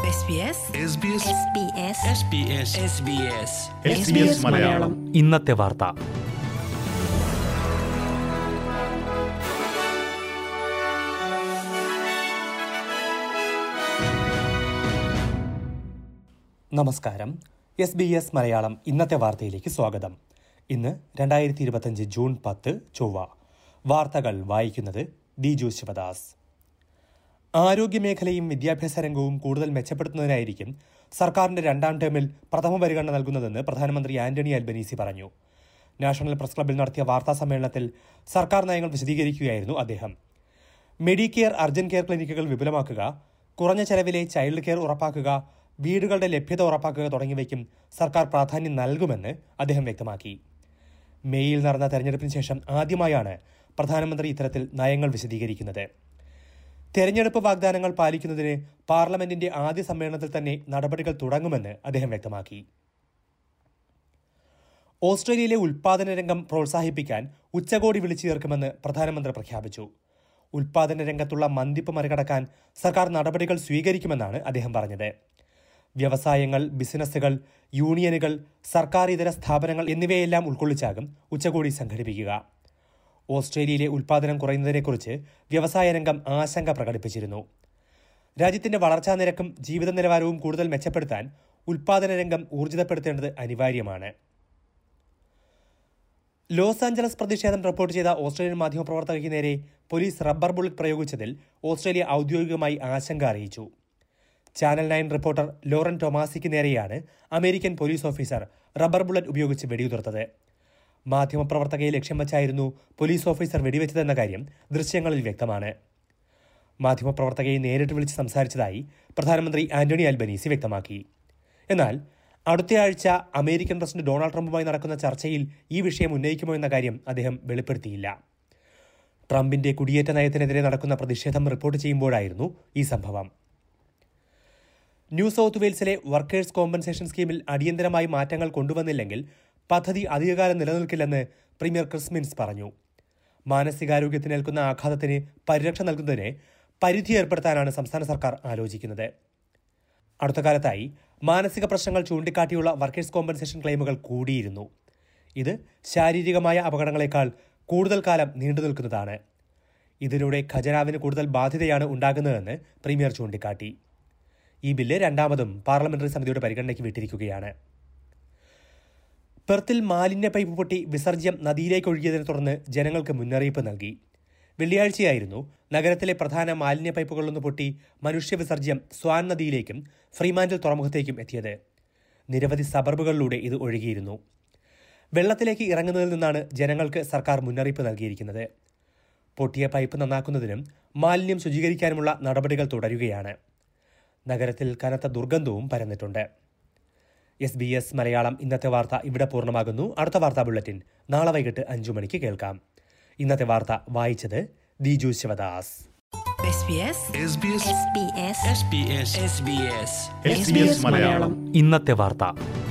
SBS SBS SBS Malayalam ഇന്നത്തെ വാർത്ത നമസ്കാരം എസ് ബി എസ് മലയാളം ഇന്നത്തെ വാർത്തയിലേക്ക് സ്വാഗതം ഇന്ന് രണ്ടായിരത്തി ഇരുപത്തഞ്ച് ജൂൺ പത്ത് ചൊവ്വ വാർത്തകൾ വായിക്കുന്നത് ദിജു ശിവദാസ് ആരോഗ്യമേഖലയും വിദ്യാഭ്യാസ രംഗവും കൂടുതൽ മെച്ചപ്പെടുത്തുന്നതിനായിരിക്കും സർക്കാരിന്റെ രണ്ടാം ടേമിൽ പ്രഥമ പരിഗണന നൽകുന്നതെന്ന് പ്രധാനമന്ത്രി ആന്റണി അൽബനീസി പറഞ്ഞു നാഷണൽ പ്രസ് ക്ലബിൽ നടത്തിയ വാർത്താ സമ്മേളനത്തിൽ സർക്കാർ നയങ്ങൾ വിശദീകരിക്കുകയായിരുന്നു അദ്ദേഹം മെഡിക്കെയർ അർജന്റ് കെയർ ക്ലിനിക്കുകൾ വിപുലമാക്കുക കുറഞ്ഞ ചെലവിലെ ചൈൽഡ് കെയർ ഉറപ്പാക്കുക വീടുകളുടെ ലഭ്യത ഉറപ്പാക്കുക തുടങ്ങിയവയ്ക്കും സർക്കാർ പ്രാധാന്യം നൽകുമെന്ന് അദ്ദേഹം വ്യക്തമാക്കി മേയിൽ നടന്ന തെരഞ്ഞെടുപ്പിന് ശേഷം ആദ്യമായാണ് പ്രധാനമന്ത്രി ഇത്തരത്തിൽ നയങ്ങൾ വിശദീകരിക്കുന്നത് തെരഞ്ഞെടുപ്പ് വാഗ്ദാനങ്ങൾ പാലിക്കുന്നതിന് പാർലമെന്റിന്റെ ആദ്യ സമ്മേളനത്തിൽ തന്നെ നടപടികൾ തുടങ്ങുമെന്ന് അദ്ദേഹം വ്യക്തമാക്കി ഓസ്ട്രേലിയയിലെ ഉൽപാദന രംഗം പ്രോത്സാഹിപ്പിക്കാൻ ഉച്ചകോടി വിളിച്ചു ചേർക്കുമെന്ന് പ്രധാനമന്ത്രി പ്രഖ്യാപിച്ചു ഉൽപാദന രംഗത്തുള്ള മന്ദിപ്പ് മറികടക്കാൻ സർക്കാർ നടപടികൾ സ്വീകരിക്കുമെന്നാണ് അദ്ദേഹം പറഞ്ഞത് വ്യവസായങ്ങൾ ബിസിനസ്സുകൾ യൂണിയനുകൾ സർക്കാർ ഇതര സ്ഥാപനങ്ങൾ എന്നിവയെല്ലാം ഉൾക്കൊള്ളിച്ചാകും ഉച്ചകോടി സംഘടിപ്പിക്കുക ഓസ്ട്രേലിയയിലെ ഉൽപാദനം കുറയുന്നതിനെക്കുറിച്ച് വ്യവസായ രംഗം ആശങ്ക പ്രകടിപ്പിച്ചിരുന്നു രാജ്യത്തിന്റെ വളർച്ചാ നിരക്കും ജീവിത നിലവാരവും കൂടുതൽ മെച്ചപ്പെടുത്താൻ ഉൽപാദന രംഗം ഊർജിതപ്പെടുത്തേണ്ടത് അനിവാര്യമാണ് ലോസ് ആഞ്ചലസ് പ്രതിഷേധം റിപ്പോർട്ട് ചെയ്ത ഓസ്ട്രേലിയൻ മാധ്യമപ്രവർത്തകയ്ക്ക് നേരെ പോലീസ് റബ്ബർ ബുള്ളറ്റ് പ്രയോഗിച്ചതിൽ ഓസ്ട്രേലിയ ഔദ്യോഗികമായി ആശങ്ക അറിയിച്ചു ചാനൽ നയൻ റിപ്പോർട്ടർ ലോറൻ ടൊമാസിക്ക് നേരെയാണ് American police officer rubber bullet ഉപയോഗിച്ച് വെടിയുതിർത്തത് മാധ്യമപ്രവർത്തകയെ ലക്ഷ്യം വച്ചായിരുന്നു പോലീസ് ഓഫീസർ വെടിവെച്ചതെന്ന കാര്യം ദൃശ്യങ്ങളിൽ വ്യക്തമാണ് മാധ്യമപ്രവർത്തകയെ നേരിട്ട് വിളിച്ച് സംസാരിച്ചതായി പ്രധാനമന്ത്രി ആന്റണി അൽബനീസി വ്യക്തമാക്കി എന്നാൽ അടുത്തയാഴ്ച അമേരിക്കൻ പ്രസിഡന്റ് ഡൊണാൾഡ് ട്രംപുമായി നടക്കുന്ന ചർച്ചയിൽ ഈ വിഷയം ഉന്നയിക്കുമോ എന്ന കാര്യം അദ്ദേഹം വെളിപ്പെടുത്തിയില്ല ട്രംപിന്റെ കുടിയേറ്റ നയത്തിനെതിരെ നടക്കുന്ന പ്രതിഷേധം റിപ്പോർട്ട് ചെയ്യുമ്പോഴായിരുന്നു ഈ സംഭവം ന്യൂ സൗത്ത് വെയിൽസിലെ വർക്കേഴ്സ് കോമ്പൻസേഷൻ സ്കീമിൽ അടിയന്തരമായി മാറ്റങ്ങൾ കൊണ്ടുവന്നില്ലെങ്കിൽ പദ്ധതി അധികകാലം നിലനിൽക്കില്ലെന്ന് പ്രീമിയർ ക്രിസ്മിൻസ് പറഞ്ഞു മാനസികാരോഗ്യത്തിനേൽക്കുന്ന ആഘാതത്തിന് പരിരക്ഷ നൽകുന്നതിന് പരിധി ഏർപ്പെടുത്താനാണ് സംസ്ഥാന സർക്കാർ ആലോചിക്കുന്നത് അടുത്ത കാലത്തായി മാനസിക പ്രശ്നങ്ങൾ ചൂണ്ടിക്കാട്ടിയുള്ള വർക്കേഴ്സ് കോമ്പൻസേഷൻ ക്ലെയിമുകൾ കൂടിയിരുന്നു ഇത് ശാരീരികമായ അപകടങ്ങളെക്കാൾ കൂടുതൽ കാലം നീണ്ടു നിൽക്കുന്നതാണ് ഇതിലൂടെ ഖജനാവിന് കൂടുതൽ ബാധ്യതയാണ് ഉണ്ടാകുന്നതെന്ന് പ്രീമിയർ ചൂണ്ടിക്കാട്ടി ഈ ബില്ല് രണ്ടാമതും പാർലമെന്ററി സമിതിയുടെ പരിഗണനയ്ക്ക് വിട്ടിരിക്കുകയാണ് പെർത്തിൽ മാലിന്യ പൈപ്പ് പൊട്ടി വിസർജ്യം നദിയിലേക്ക് ഒഴുകിയതിനെ തുടർന്ന് ജനങ്ങൾക്ക് മുന്നറിയിപ്പ് നൽകി വെള്ളിയാഴ്ചയായിരുന്നു നഗരത്തിലെ പ്രധാന മാലിന്യ പൈപ്പുകളൊന്ന് പൊട്ടി മനുഷ്യ വിസർജ്യം സ്വാൻ നദിയിലേക്കും ഫ്രീമാൻഡിൽ തുറമുഖത്തേക്കും എത്തിയത് നിരവധി സബർബുകളിലൂടെ ഇത് ഒഴുകിയിരുന്നു വെള്ളത്തിലേക്ക് ഇറങ്ങുന്നതിൽ നിന്നാണ് ജനങ്ങൾക്ക് സർക്കാർ മുന്നറിയിപ്പ് നൽകിയിരിക്കുന്നത് പൊട്ടിയ പൈപ്പ് നന്നാക്കുന്നതിനും മാലിന്യം ശുചീകരിക്കാനുമുള്ള നടപടികൾ തുടരുകയാണ് നഗരത്തിൽ കനത്ത ദുർഗന്ധവും പരന്നിട്ടുണ്ട് എസ് ബി എസ് മലയാളം ഇന്നത്തെ വാർത്ത ഇവിടെ പൂർണ്ണമാകുന്നു അടുത്ത വാർത്താ ബുള്ളറ്റിൻ നാളെ വൈകിട്ട് അഞ്ചു മണിക്ക് കേൾക്കാം ഇന്നത്തെ വാർത്ത വായിച്ചത് Diju Sivadas SBS SBS SBS SBS SBS Malayalam ഇന്നത്തെ വാർത്ത